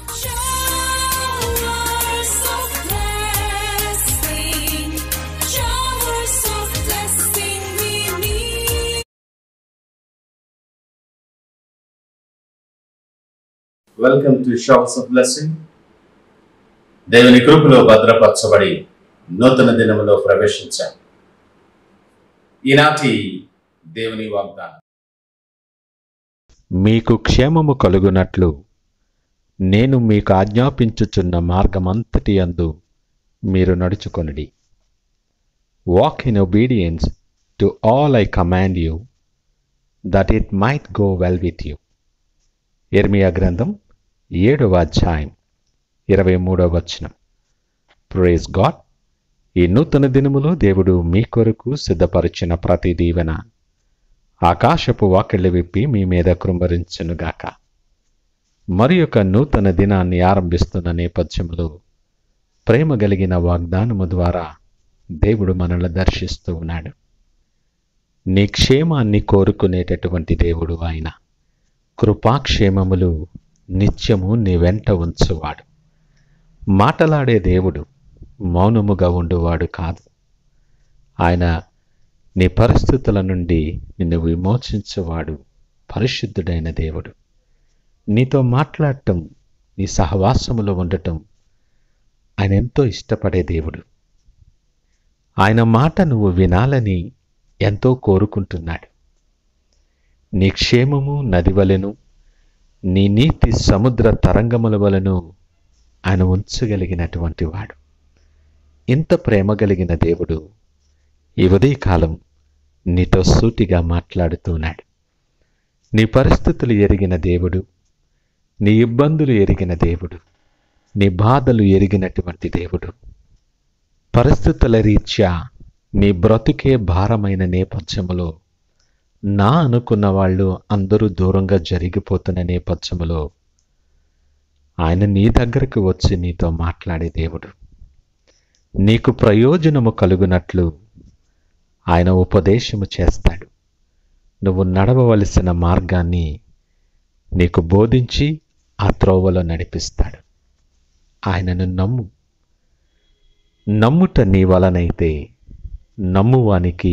Showers of blessing, showers of blessing we need. Welcome to showers of blessing దేవుని కృపలో భద్రపరచబడి నూతన దినములో ప్రవేశించాం ఈనాటి దేవుని వాగ్దానం మీకు క్షేమము కలుగునట్లు నేను మీకు ఆజ్ఞాపించుచున్న మార్గమంతటి అందు మీరు నడుచుకొనుడి walk in obedience to all I command you that it might go well with you ఎర్మియా గ్రంథం ఏడవ అధ్యాయం ఇరవై మూడవ వచనం ప్రేజ్ గాడ్ ఈ నూతన దినములో దేవుడు మీ కొరకు సిద్ధపరిచిన ప్రతి దీవెన ఆకాశపు వాకిళ్ళు విప్పి మీ మీద కృంభరించునుగాక మరి యొక్క నూతన దినాన్ని ఆరంభిస్తున్న నేపథ్యంలో ప్రేమ కలిగిన వాగ్దానము ద్వారా దేవుడు మనల్ని దర్శిస్తూ ఉన్నాడు నీ క్షేమాన్ని కోరుకునేటటువంటి దేవుడు ఆయన కృపాక్షేమములు నిత్యము నీ వెంట ఉంచువాడు మాటలాడే దేవుడు మౌనముగా ఉండువాడు కాదు ఆయన నీ పరిస్థితుల నుండి నిన్ను విమోచించేవాడు పరిశుద్ధుడైన దేవుడు నీతో మాట్లాడటం నీ సహవాసములో ఉండటం ఆయన ఎంతో ఇష్టపడే దేవుడు ఆయన మాట నువ్వు వినాలని ఎంతో కోరుకుంటున్నాడు నీ క్షేమము నది వలెను నీ నీతి సముద్ర తరంగముల వలను ఆయన ఉంచగలిగినటువంటి వాడు ఇంత ప్రేమ కలిగిన దేవుడు ఈ ఉదయకాలం నీతో సూటిగా మాట్లాడుతున్నాడు నీ పరిస్థితులు ఎరిగిన దేవుడు నీ ఇబ్బందులు ఎరిగిన దేవుడు నీ బాధలు ఎరిగినటువంటి దేవుడు పరిస్థితుల రీత్యా నీ బ్రతుకే భారమైన నేపథ్యములో నా అనుకున్న వాళ్ళు అందరూ దూరంగా జరిగిపోతున్న నేపథ్యములో ఆయన నీ దగ్గరకు వచ్చి నీతో మాట్లాడే దేవుడు నీకు ప్రయోజనము కలుగునట్లు ఆయన ఉపదేశము చేస్తాడు నువ్వు నడవవలసిన మార్గాన్ని నీకు బోధించి ఆ త్రోవలో నడిపిస్తాడు ఆయనను నమ్ము నమ్ముట నీ వలనైతే నమ్మువానికి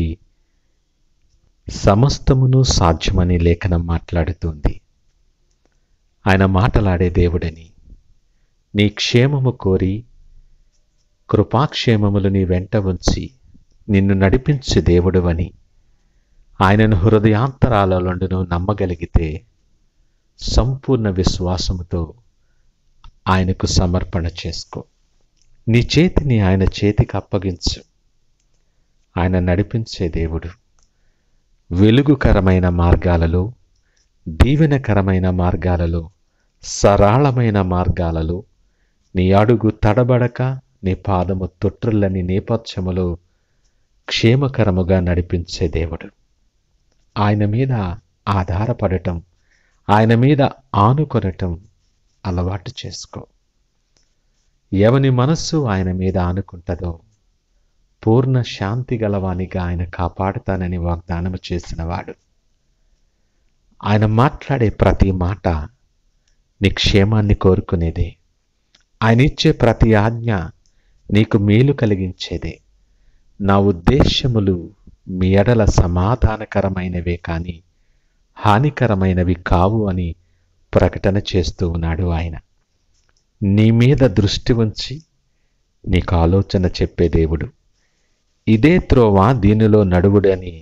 సమస్తమును సాధ్యమని లేఖనం మాట్లాడుతుంది ఆయన మాటలాడే దేవుడని నీ క్షేమము కోరి కృపాక్షేమములు నీ వెంట ఉంచి నిన్ను నడిపించే దేవుడువని ఆయనను హృదయాంతరాలలోండును నమ్మగలిగితే సంపూర్ణ విశ్వాసముతో ఆయనకు సమర్పణ చేసుకో నీ చేతిని ఆయన చేతికి అప్పగించు ఆయన నడిపించే దేవుడు వెలుగుకరమైన మార్గాలలో దీవెనకరమైన మార్గాలలో సరళమైన మార్గాలలో నీ అడుగు తడబడక నీ పాదము తొట్రులని నేపథ్యములో క్షేమకరముగా నడిపించే దేవుడు ఆయన మీద ఆధారపడటం ఆయన మీద ఆనుకొనటం అలవాటు చేసుకో ఎవని మనస్సు ఆయన మీద ఆనుకుంటుందో పూర్ణ శాంతి గలవానిగా ఆయన కాపాడుతానని వాగ్దానము చేసినవాడు ఆయన మాట్లాడే ప్రతి మాట నీ క్షేమాన్ని కోరుకునేదే ఆయన ఇచ్చే ప్రతి ఆజ్ఞ నీకు మేలు కలిగించేదే నా ఉద్దేశములు మీ ఎడల సమాధానకరమైనవే కానీ హానికరమైనవి కావు అని ప్రకటన చేస్తూ ఉన్నాడు ఆయన నీ మీద దృష్టి ఉంచి నీకు ఆలోచన చెప్పే దేవుడు ఇదే త్రోవ దీనిలో నడువుడని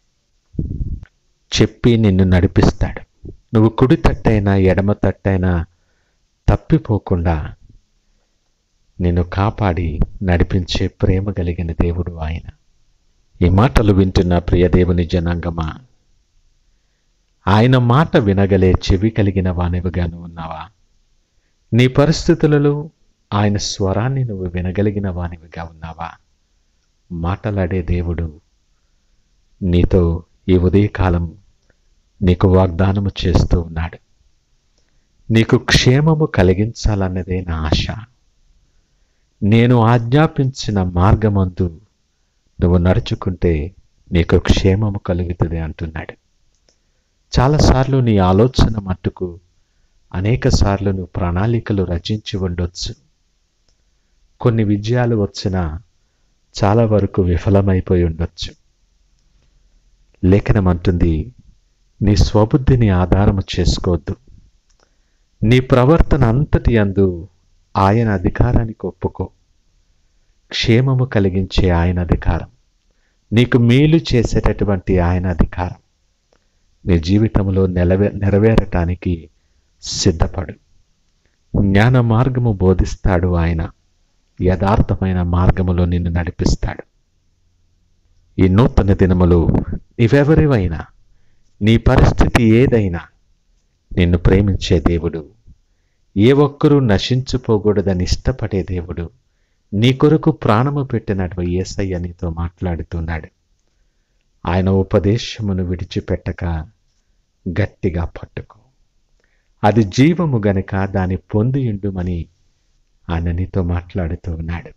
చెప్పి నిన్ను నడిపిస్తాడు నువ్వు కుడి తట్టైనా ఎడమ తట్టైనా తప్పిపోకుండా నిన్ను కాపాడి నడిపించే ప్రేమ కలిగిన దేవుడు ఆయన ఈ మాటలు వింటున్న ప్రియ దేవుని జనాంగమా ఆయన మాట వినగలే చెవి కలిగిన వానివిగాను ఉన్నావా నీ పరిస్థితులలో ఆయన స్వరాన్ని నువ్వు వినగలిగిన వానివిగా ఉన్నావా మాటలాడే దేవుడు నీతో ఈ ఉదయకాలం నీకు వాగ్దానము చేస్తూ ఉన్నాడు నీకు క్షేమము కలిగించాలన్నదే నా ఆశ నేను ఆజ్ఞాపించిన మార్గమందు నువ్వు నడుచుకుంటే నీకు క్షేమము కలుగుతుంది అంటున్నాడు చాలాసార్లు నీ ఆలోచన మట్టుకు అనేక సార్లు నువ్వు ప్రణాళికలు రచించి ఉండొచ్చు కొన్ని విజయాలు వచ్చినా చాలా వరకు విఫలమైపోయి ఉండొచ్చు లేఖనం అంటుంది నీ స్వబుద్ధిని ఆధారము చేసుకోవద్దు నీ ప్రవర్తన అంతటి అందు ఆయన అధికారానికి ఒప్పుకో క్షేమము కలిగించే ఆయన అధికారం నీకు మేలు చేసేటటువంటి ఆయన అధికారం నీ జీవితంలో నెలవే నెరవేరటానికి సిద్ధపడు జ్ఞాన మార్గము బోధిస్తాడు ఆయన యథార్థమైన మార్గములో నిన్ను నడిపిస్తాడు ఈ నూతన దినములు నీవెవరివైనా నీ పరిస్థితి ఏదైనా నిన్ను ప్రేమించే దేవుడు ఏ ఒక్కరూ నశించిపోకూడదని ఇష్టపడే దేవుడు నీ కొరకు ప్రాణము పెట్టినటువంటి ఏసయ్య నీతో మాట్లాడుతున్నాడు ఆయన ఉపదేశమును విడిచిపెట్టక గట్టిగా పట్టుకో అది జీవము గనుక దాన్ని పొందియుండుమని ఆయన నీతో మాట్లాడుతూ ఉన్నాడు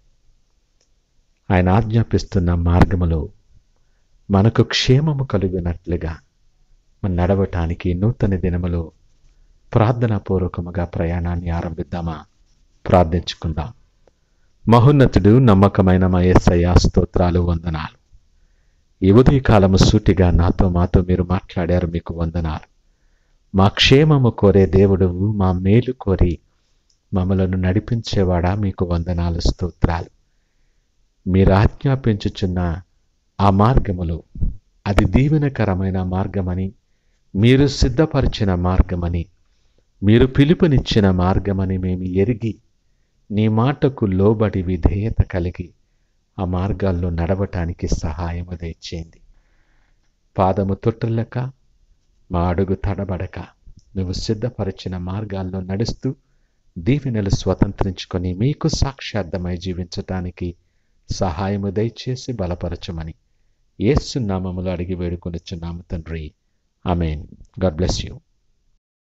ఆయన ఆజ్ఞాపిస్తున్న మార్గములో మనకు క్షేమము కలుగునట్లుగా మన నడవటానికి నూతన దినములో ప్రార్థనాపూర్వకముగా ప్రయాణాన్ని ఆరంభిద్దామా ప్రార్థించుకుందాం మహోన్నతుడు నమ్మకమైన మా యేసయ్య స్తోత్రాలు వందనాలు ఈ ఉదయకాలము సూటిగా నాతో మాతో మీరు మాట్లాడారు మీకు వందనాలు మా క్షేమము కోరే దేవుడు మా మేలు కోరి మమ్మలను నడిపించేవాడా మీకు వందనాలు స్తోత్రాలు మీరు ఆజ్ఞాపించుచున్న ఆ మార్గములో అది దీవెనకరమైన మార్గమని మీరు సిద్ధపరిచిన మార్గమని మీరు పిలుపునిచ్చిన మార్గమని మేము ఎరిగి నీ మాటకు లోబడి విధేయత కలిగి ఆ మార్గాల్లో నడవటానికి సహాయము దయచేయండి పాదము తొట్టులక మా అడుగు తడబడక నువ్వు సిద్ధపరిచిన మార్గాల్లో నడుస్తూ దీవెనలు స్వతంత్రించుకొని మీకు సాక్షార్థమై జీవించటానికి సహాయము దయచేసి బలపరచమని యేసు నామములో అడిగి వేడుకొనిచున్నాము తండ్రి ఆమెన్ గాడ్ బ్లెస్ యూ